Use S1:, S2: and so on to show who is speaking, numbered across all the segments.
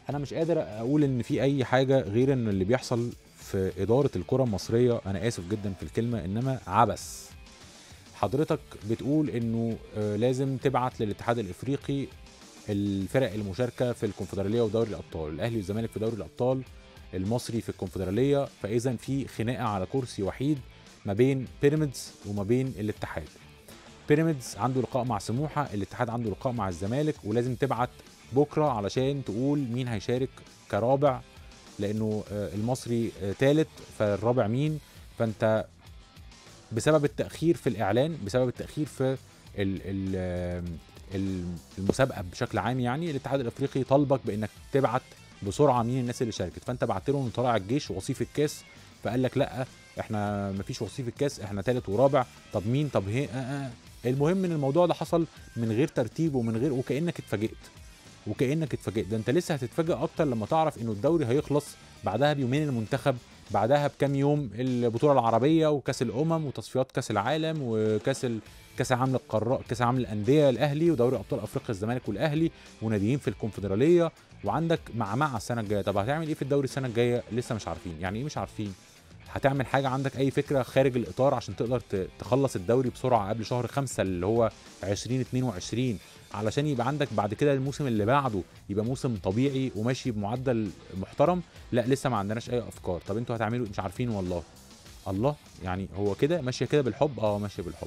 S1: انا مش قادر اقول ان في اي حاجه غير ان اللي بيحصل في اداره الكره المصريه انا اسف جدا في الكلمه انما عبث حضرتك بتقول انه آه، لازم تبعت للاتحاد الافريقي الفرق المشاركه في الكونفدراليه ودوري الابطال الاهلي والزمالك في دوري الابطال المصري في الكونفدراليه فاذا في خناقه على كرسي وحيد ما بين بيراميدز وما بين الاتحاد بيراميدز عنده لقاء مع سموحه الاتحاد عنده لقاء مع الزمالك ولازم تبعت بكره علشان تقول مين هيشارك كرابع لانه آه، المصري ثالث فالرابع مين فانت بسبب التاخير في الاعلان بسبب التاخير في ال ال ال- المسابقه بشكل عام يعني الاتحاد الافريقي طالبك بانك تبعت بسرعه مين الناس اللي شاركت فانت بعت له ان طلع الجيش وصيف الكاس فقال لك لا احنا مفيش وصيف الكاس احنا ثالث ورابع طب مين طب هي آه آه. المهم ان الموضوع ده حصل من غير ترتيب ومن غير وكانك اتفاجئت وكانك اتفاجئت ده انت لسه هتتفاجئ اكتر لما تعرف انه الدوري هيخلص بعدها بيومين المنتخب بعدها بكام يوم البطوله العربيه وكاس الامم وتصفيات كاس العالم وكاس ال... كاس العالم للقارات كاس العالم للانديه الاهلي ودوري ابطال افريقيا الزمالك والاهلي وناديين في الكونفدراليه وعندك معمعه السنه الجايه طب هتعمل ايه في الدوري السنه الجايه لسه مش عارفين يعني ايه مش عارفين هتعمل حاجه عندك اي فكره خارج الاطار عشان تقدر ت- تخلص الدوري بسرعه قبل شهر خمسة اللي هو 2022 علشان يبقى عندك بعد كده الموسم اللي بعده يبقى موسم طبيعي وماشي بمعدل محترم لا لسه ما عندناش اي افكار طب انتوا هتعملوا إيه؟ مش عارفين والله الله يعني هو كده ماشيه كده بالحب اه ماشيه بالحب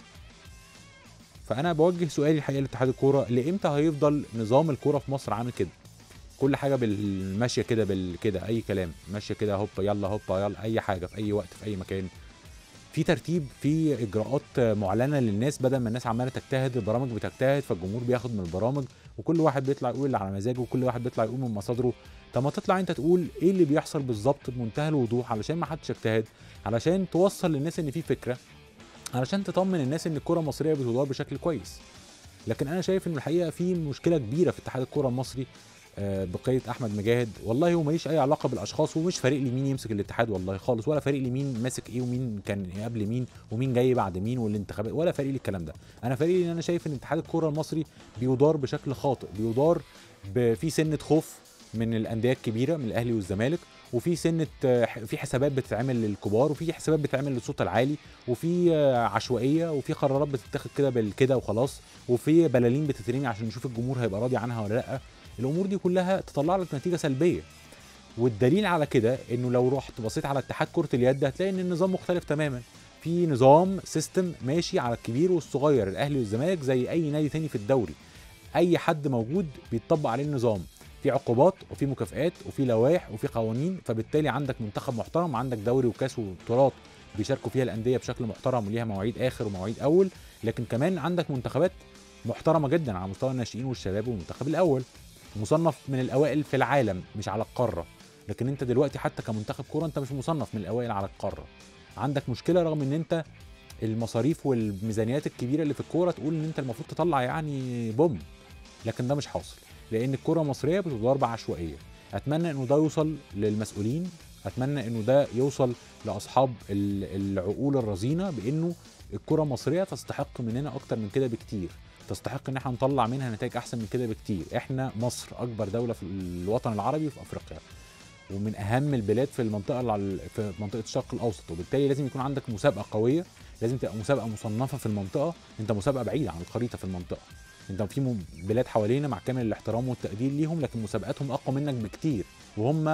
S1: فانا بوجه سؤالي الحقيقه لاتحاد الكوره لامتى هيفضل نظام الكوره في مصر عامل كده كل حاجه بالماشيه كده بالكده اي كلام ماشيه كده هوبا يلا هوبا يلا اي حاجه في اي وقت في اي مكان في ترتيب في اجراءات معلنه للناس بدل ما الناس عماله تجتهد البرامج بتجتهد فالجمهور بياخد من البرامج وكل واحد بيطلع يقول اللي على مزاجه وكل واحد بيطلع يقول من مصادره طب ما تطلع انت تقول ايه اللي بيحصل بالظبط بمنتهى الوضوح علشان ما حدش يجتهد علشان توصل للناس ان في فكره علشان تطمن الناس ان الكره المصريه بتدار بشكل كويس لكن انا شايف ان الحقيقه في مشكله كبيره في اتحاد الكره المصري آه، بقياده احمد مجاهد والله هو ماليش اي علاقه بالاشخاص ومش فارق لي مين يمسك الاتحاد والله خالص ولا فارق لي مين ماسك ايه ومين كان قبل مين ومين جاي بعد مين والانتخابات ولا فارق لي الكلام ده انا فارق لي ان انا شايف ان اتحاد الكره المصري بيدار بشكل خاطئ بيدار ب- في سنه خوف من الانديه الكبيره من الاهلي والزمالك وفي سنه آه، ح- في حسابات بتتعمل للكبار وفي حسابات بتتعمل للصوت العالي وفي آه، عشوائيه وفي قرارات بتتاخد كده بالكده وخلاص وفي بلالين بتترمي عشان نشوف الجمهور هيبقى راضي عنها ولا لا الامور دي كلها تطلع لك نتيجه سلبيه والدليل على كده انه لو رحت بصيت على اتحاد كره اليد هتلاقي ان النظام مختلف تماما في نظام سيستم ماشي على الكبير والصغير الاهلي والزمالك زي اي نادي تاني في الدوري اي حد موجود بيتطبق عليه النظام في عقوبات وفي مكافآت وفي لوائح وفي قوانين فبالتالي عندك منتخب محترم وعندك دوري وكاس وبطولات بيشاركوا فيها الانديه بشكل محترم وليها مواعيد اخر ومواعيد اول لكن كمان عندك منتخبات محترمه جدا على مستوى الناشئين والشباب والمنتخب الاول مصنف من الاوائل في العالم مش على القاره لكن انت دلوقتي حتى كمنتخب كوره انت مش مصنف من الاوائل على القاره عندك مشكله رغم ان انت المصاريف والميزانيات الكبيره اللي في الكوره تقول ان انت المفروض تطلع يعني بوم لكن ده مش حاصل لان الكره المصريه بتدار بعشوائيه اتمنى انه ده يوصل للمسؤولين اتمنى انه ده يوصل لاصحاب ال- العقول الرزينه بانه الكره المصريه تستحق مننا اكتر من كده بكتير تستحق ان احنا نطلع منها نتائج احسن من كده بكتير احنا مصر اكبر دوله في الوطن العربي وفي افريقيا ومن اهم البلاد في المنطقه الع- في منطقه الشرق الاوسط وبالتالي لازم يكون عندك مسابقه قويه لازم تبقى مسابقه مصنفه في المنطقه انت مسابقه بعيده عن الخريطه في المنطقه انت في م- بلاد حوالينا مع كامل الاحترام والتقدير ليهم لكن مسابقاتهم اقوى منك بكتير وهم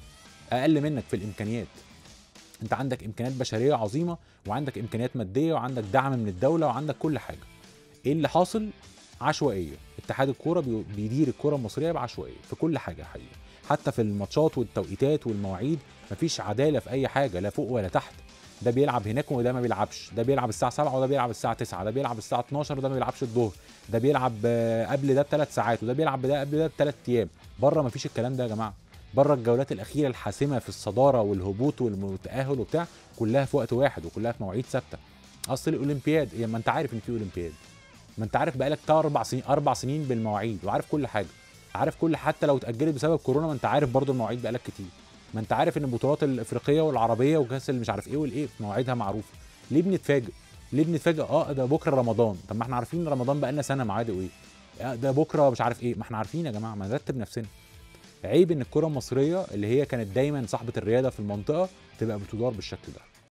S1: اقل منك في الامكانيات انت عندك امكانيات بشريه عظيمه وعندك امكانيات ماديه وعندك دعم من الدوله وعندك كل حاجه ايه اللي حاصل عشوائيه اتحاد الكوره بي- بيدير الكوره المصريه بعشوائيه في كل حاجه حقيقه حتى في الماتشات والتوقيتات والمواعيد مفيش عداله في اي حاجه لا فوق ولا تحت ده بيلعب هناك وده ما بيلعبش ده بيلعب الساعه 7 وده بيلعب الساعه 9 ده بيلعب الساعه 12 وده ما بيلعبش الظهر ده بيلعب آه، قبل ده بثلاث ساعات وده بيلعب ده قبل ده بثلاث ايام بره مفيش الكلام ده يا جماعه بره الجولات الاخيره الحاسمه في الصداره والهبوط والتاهل وبتاع كلها في وقت واحد وكلها في مواعيد ثابته اصل الاولمبياد يعني ما انت عارف ان في اولمبياد ما انت عارف بقالك بتاع اربع سنين اربع سنين بالمواعيد وعارف كل حاجه عارف كل حتى لو اتاجلت بسبب كورونا ما انت عارف برضو المواعيد بقالك كتير ما انت عارف ان البطولات الافريقيه والعربيه وكاس اللي مش عارف ايه والايه مواعيدها معروفه ليه بنتفاجئ ليه بنتفاجئ اه ده بكره رمضان طب ما احنا عارفين رمضان بقالنا سنه ميعاده ايه آه ده بكره مش عارف ايه ما احنا عارفين يا جماعه ما نرتب نفسنا عيب ان الكره المصريه اللي هي كانت دايما صاحبه الرياده في المنطقه تبقى بتدار بالشكل ده